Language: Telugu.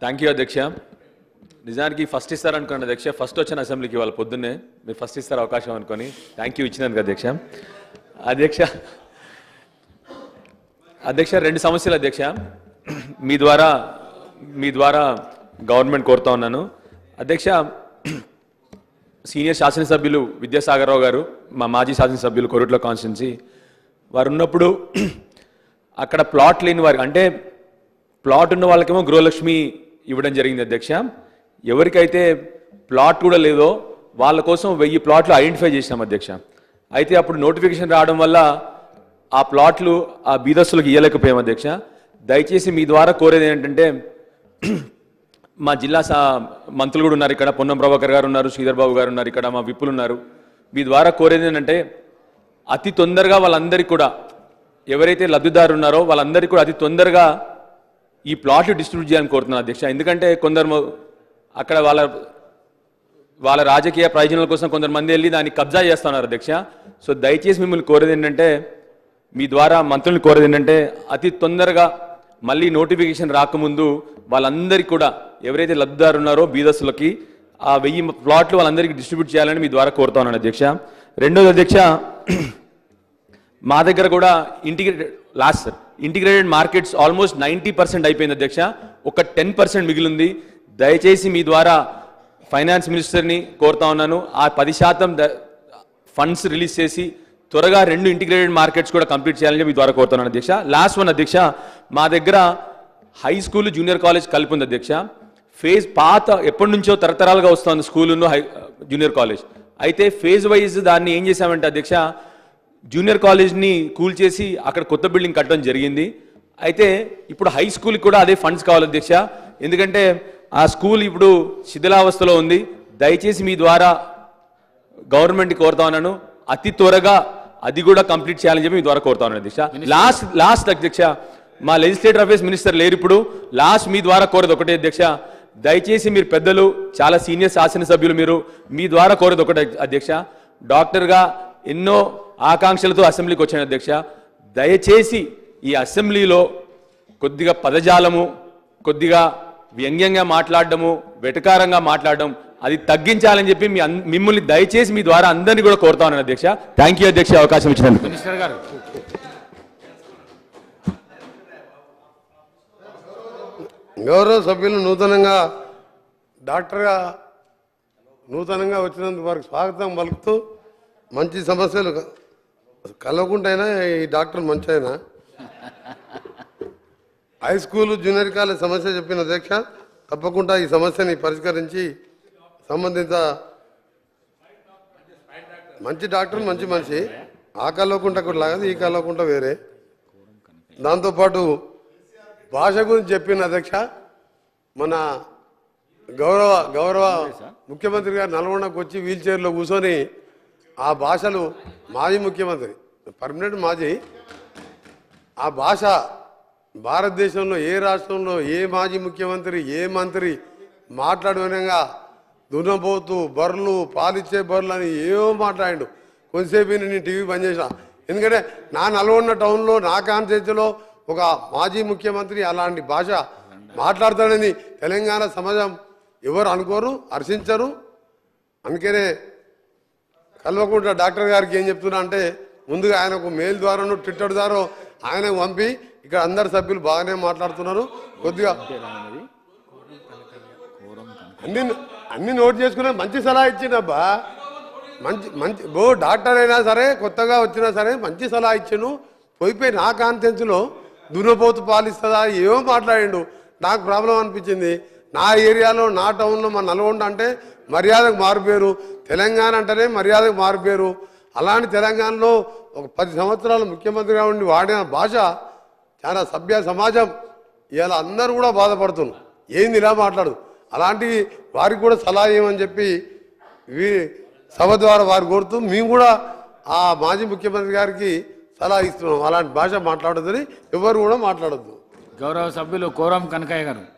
థ్యాంక్ యూ అధ్యక్ష నిజానికి ఫస్ట్ ఇస్తారనుకోండి అధ్యక్ష ఫస్ట్ వచ్చిన అసెంబ్లీకి ఇవాళ పొద్దున్నే మీరు ఫస్ట్ ఇస్తారు అవకాశం అనుకొని థ్యాంక్ యూ ఇచ్చినందుకు అధ్యక్ష అధ్యక్ష అధ్యక్ష రెండు సమస్యలు అధ్యక్ష మీ ద్వారా మీ ద్వారా గవర్నమెంట్ కోరుతా ఉన్నాను అధ్యక్ష సీనియర్ శాసనసభ్యులు విద్యాసాగరరావు గారు మా మాజీ శాసనసభ్యులు కొరుట్ల కాన్స్టిట్యున్సీ వారు ఉన్నప్పుడు అక్కడ ప్లాట్ లేని వారు అంటే ప్లాట్ ఉన్న వాళ్ళకేమో గృహలక్ష్మి ఇవ్వడం జరిగింది అధ్యక్ష ఎవరికైతే ప్లాట్ కూడా లేదో వాళ్ళ కోసం వెయ్యి ప్లాట్లు ఐడెంటిఫై చేసినాం అధ్యక్ష అయితే అప్పుడు నోటిఫికేషన్ రావడం వల్ల ఆ ప్లాట్లు ఆ బీదస్తులకు ఇవ్వలేకపోయాం అధ్యక్ష దయచేసి మీ ద్వారా కోరేది ఏంటంటే మా జిల్లా సా మంత్రులు కూడా ఉన్నారు ఇక్కడ పొన్నం ప్రభాకర్ గారు ఉన్నారు శ్రీధర్ బాబు గారు ఉన్నారు ఇక్కడ మా విప్పులు ఉన్నారు మీ ద్వారా కోరేది ఏంటంటే అతి తొందరగా వాళ్ళందరికీ కూడా ఎవరైతే లబ్ధిదారు ఉన్నారో వాళ్ళందరికీ కూడా అతి తొందరగా ఈ ప్లాట్లు డిస్ట్రిబ్యూట్ చేయాలని కోరుతున్నాను అధ్యక్ష ఎందుకంటే కొందరు మొ- అక్కడ వాళ్ళ వాళ్ళ రాజకీయ ప్రయోజనాల కోసం కొందరు మంది వెళ్ళి దాన్ని కబ్జా చేస్తున్నారు అధ్యక్ష సో దయచేసి మిమ్మల్ని కోరేది ఏంటంటే మీ ద్వారా మంత్రుల్ని కోరేది ఏంటంటే అతి తొందరగా మళ్ళీ నోటిఫికేషన్ రాకముందు వాళ్ళందరికీ కూడా ఎవరైతే లబ్ధిదారు ఉన్నారో బీదస్సులకి ఆ వెయ్యి ప్లాట్లు వాళ్ళందరికీ డిస్ట్రిబ్యూట్ చేయాలని మీ ద్వారా కోరుతా ఉన్నాను అధ్యక్ష రెండోది అధ్యక్ష మా దగ్గర కూడా integrated last sir integrated markets almost ninety percent అయిపోయింది అధ్యక్ష ఒక టెన్ పర్సెంట్ మిగిలింది దయచేసి మీ ద్వారా ఫైనాన్స్ మినిస్టర్ని కోరుతా ఉన్నాను ఆ పది శాతం ఫండ్స్ రిలీజ్ చేసి త్వరగా రెండు ఇంటిగ్రేటెడ్ మార్కెట్స్ కూడా కంప్లీట్ చేయాలని మీ ద్వారా కోరుతున్నాను అధ్యక్ష లాస్ట్ వన్ అధ్యక్ష మా దగ్గర హై స్కూల్ జూనియర్ కాలేజ్ కలిపి ఉంది అధ్యక్ష ఫేజ్ పాత ఎప్పటి నుంచో తరతరాలుగా వస్తుంది స్కూలును హై జూనియర్ కాలేజ్ అయితే ఫేజ్ వైజ్ దాన్ని ఏం చేశామంటే అధ్యక్ష జూనియర్ కాలేజ్ని కూల్ చేసి అక్కడ కొత్త బిల్డింగ్ కట్టడం జరిగింది అయితే ఇప్పుడు హై స్కూల్కి కూడా అదే ఫండ్స్ కావాలి అధ్యక్ష ఎందుకంటే ఆ స్కూల్ ఇప్పుడు శిథిలావస్థలో ఉంది దయచేసి మీ ద్వారా గవర్నమెంట్ కోరుతా ఉన్నాను అతి త్వరగా అది కూడా కంప్లీట్ చేయాలని చెప్పి మీ ద్వారా కోరుతా ఉన్నాను అధ్యక్ష లాస్ట్ లాస్ట్ అధ్యక్ష మా లెజిస్లేటర్ అఫేర్స్ మినిస్టర్ లేరు ఇప్పుడు లాస్ట్ మీ ద్వారా కోరేది ఒకటే అధ్యక్ష దయచేసి మీరు పెద్దలు చాలా సీనియర్ శాసనసభ్యులు మీరు మీ ద్వారా కోరేది ఒకటే అధ్యక్ష డాక్టర్గా ఎన్నో ఆకాంక్షలతో అసెంబ్లీకి వచ్చాను అధ్యక్ష దయచేసి ఈ అసెంబ్లీలో కొద్దిగా పదజాలము కొద్దిగా వ్యంగ్యంగా మాట్లాడడము వెటకారంగా మాట్లాడడం అది తగ్గించాలని చెప్పి మీ అన్- మిమ్మల్ని దయచేసి మీ ద్వారా అందరినీ కూడా కోరుతా ఉన్నాను అధ్యక్ష థ్యాంక్ యూ అధ్యక్ష అవకాశం ఇచ్చినందుకు మినిస్టర్ గారు గౌరవ సభ్యులు నూతనంగా డాక్టర్గా నూతనంగా వచ్చినందుకు వారికి స్వాగతం పలుకుతూ మంచి సమస్యలు కలవకుంటైనా ఈ డాక్టర్ మంచి ఆయన హై స్కూల్ జూనియర్ కాలేజ్ సమస్య చెప్పిన అధ్యక్ష తప్పకుండా ఈ సమస్యని పరిష్కరించి సంబంధిత మంచి డాక్టర్ మంచి మనిషి ఆ కలవకుంట కూడా లాగదు ఈ కలవకుంట వేరే దాంతోపాటు భాష గురించి చెప్పిన అధ్యక్ష మన గౌరవ గౌరవ ముఖ్యమంత్రి గారు నల్గొండకు వచ్చి వీల్ చైర్లో కూర్చొని ఆ భాషలు మాజీ ముఖ్యమంత్రి పర్మనెంట్ మాజీ ఆ భాష భారతదేశంలో ఏ రాష్ట్రంలో ఏ మాజీ ముఖ్యమంత్రి ఏ మంత్రి మాట్లాడే విధంగా దున్నపోతు బర్రెలు పాలిచ్చే బర్రెలు అని ఏవో మాట్లాడిండు కొంతసేపు నేను టీవీ బంద్ చేసిన ఎందుకంటే నా నల్గొండ టౌన్లో నా కాన్స్టిట్యూన్సీలో ఒక మాజీ ముఖ్యమంత్రి అలాంటి భాష మాట్లాడతాడని తెలంగాణ సమాజం ఎవరు అనుకోరు హర్షించరు అందుకనే కల్వకుంట్ల డాక్టర్ గారికి ఏం చెప్తున్నా అంటే ముందుగా ఆయనకు మెయిల్ ద్వారాను ట్విట్టర్ ద్వారా ఆయనకు పంపి ఇక్కడ అందరు సభ్యులు బాగానే మాట్లాడుతున్నారు కొద్దిగా అన్ని అన్ని నోట్ చేసుకునే మంచి సలహా ఇచ్చిండబ్బా మంచి మంచి ఓ డాక్టర్ అయినా సరే కొత్తగా వచ్చినా సరే మంచి సలహా ఇచ్చాను పోయిపోయి నా కాన్ఫిడెన్స్లో దున్నపోతు పాలిస్తుందా ఏమో మాట్లాడిండు నాకు ప్రాబ్లం అనిపించింది నా ఏరియాలో నా టౌన్లో మా నల్గొండ అంటే మర్యాదకు మారిపోయారు తెలంగాణ అంటేనే మర్యాదకు మారిపోయారు అలాంటి తెలంగాణలో ఒక పది సంవత్సరాలు ముఖ్యమంత్రిగా ఉండి వాడిన భాష చాలా సభ్య సమాజం ఇలా అందరూ కూడా బాధపడుతున్నారు ఏంది ఇలా మాట్లాడు అలాంటి వారికి కూడా సలహా ఇవ్వమని చెప్పి వీ సభ ద్వారా వారు కోరుతూ మేము కూడా ఆ మాజీ ముఖ్యమంత్రి గారికి సలహా ఇస్తున్నాం అలాంటి భాష మాట్లాడొద్దని ఎవరు కూడా మాట్లాడొద్దు గౌరవ సభ్యులు కోరం కనకయ్య గారు